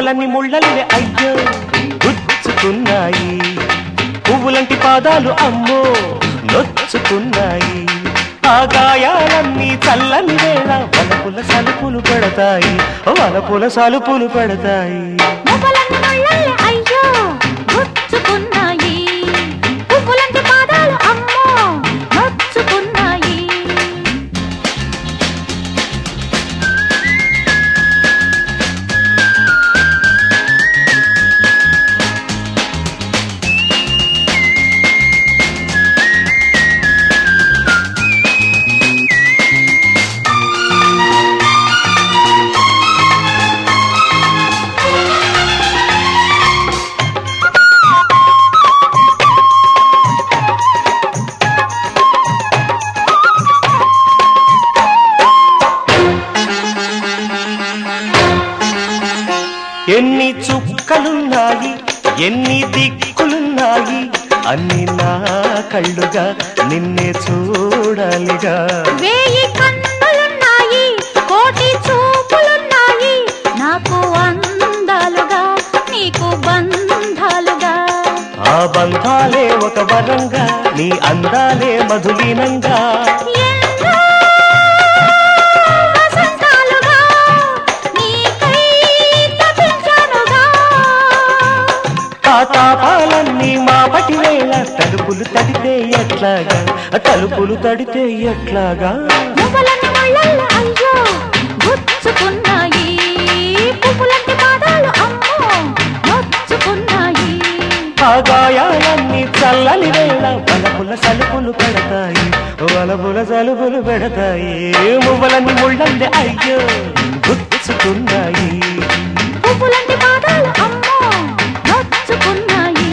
మువ్వలన్నీ ముళ్ళల్లే అయ్యో గుచ్చుకున్నాయి పువ్వులంటి పాదాలు అమ్మో నొచ్చుకున్నాయి ఆ గాయాలన్నీ చల్లని వేళ వలపుల సలుపులు పెడతాయి వలపుల సలుపులు పెడతాయి మువ్వలన్నీ ముళ్ళల్లే అయ్యో గుచ్చుకున్నాయి పువ్వులంటి పాదాలు అమ్మో నొచ్చుకున్నాయి ఎన్ని చుక్కలున్నాయి ఎన్ని దిక్కులున్నాయి అన్ని నా కళ్ళుగా నిన్నే చూడాలిగా వేయి కన్నులున్నాయి కోటి చూపులున్నాయి నాకు అందాలుగా నీకు బంధాలుగా ఆ బంధాలే ఒక వరంగా నీ అందాలే మధులీనంగా ఎన్నో వసంతాలుగా నీకై తపించానుగా ఆ తాపాలన్నీ మా పటి వేళ తలుపులు తడితే ఎట్లాగా తలుపులు తడితే ఎట్లాగా మువ్వలన్నీ ముళ్ళల్ల అయ్యో గుచ్చుకున్నాయి పువ్వులంటి పాదాలు అమ్మో నొచ్చుకున్నాయి ఆ గాయాలన్నీ చల్లని వేళ వలపుల సలుపులు పెడతాయి వలపుల సలుపులు పెడతాయి మువ్వలన్నీ ముళ్ళంది అయ్యో గుచ్చుకున్నాయి పువ్వులంటి పాదాలు అమ్మో నొచ్చుకున్నాయి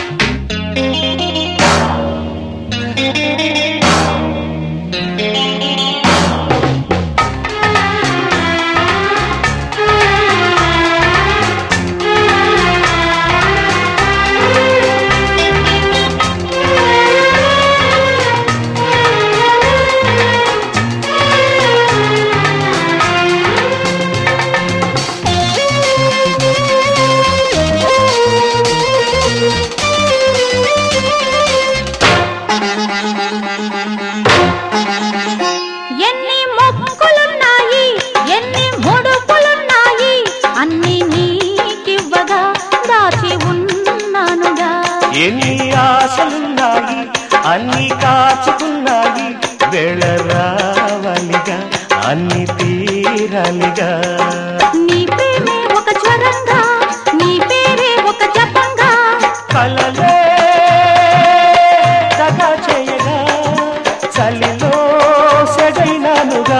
ఎన్ని మొక్కులున్నాయి ఎన్ని ముడుపులున్నాయి అన్ని నీకివ్వగా దాచి ఉన్నానుగా ఎన్ని ఆశలున్నాయి అన్ని కాచుకున్నాయి వేళ రావాలిగా అన్ని తీరాలిగా నీ ప్రేమే ఒక జ్వరంగా నీ పేరే ఒక జపంగా కలలే దగా చేయగా చలిలో సెగైనానుగా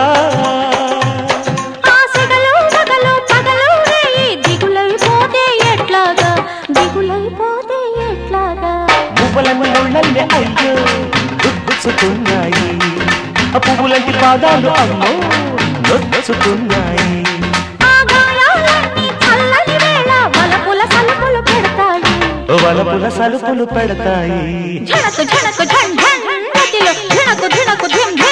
ఆశగలు మగలు పగలు రేయి దిగులైపోతే ఎట్లాగా దిగులైపోతే ఎట్లాగా పువ్వులని ముళ్ళల్లే అయ్యో గుచ్చుకున్నాయి ఆ పువ్వులంటి పాదాలు అమ్మో నొచ్చుకున్నాయి ఆ గాయాలన్నీ చల్లని వేళ వలపుల సలుపులు పెడతాయి వలపుల సలుపులు పెడతాయి ఝణకు ఝణకు ఝణ్ ఝణ్ మతిలో ఝణకు ఝణకు ఝిమ్ ఝిమ్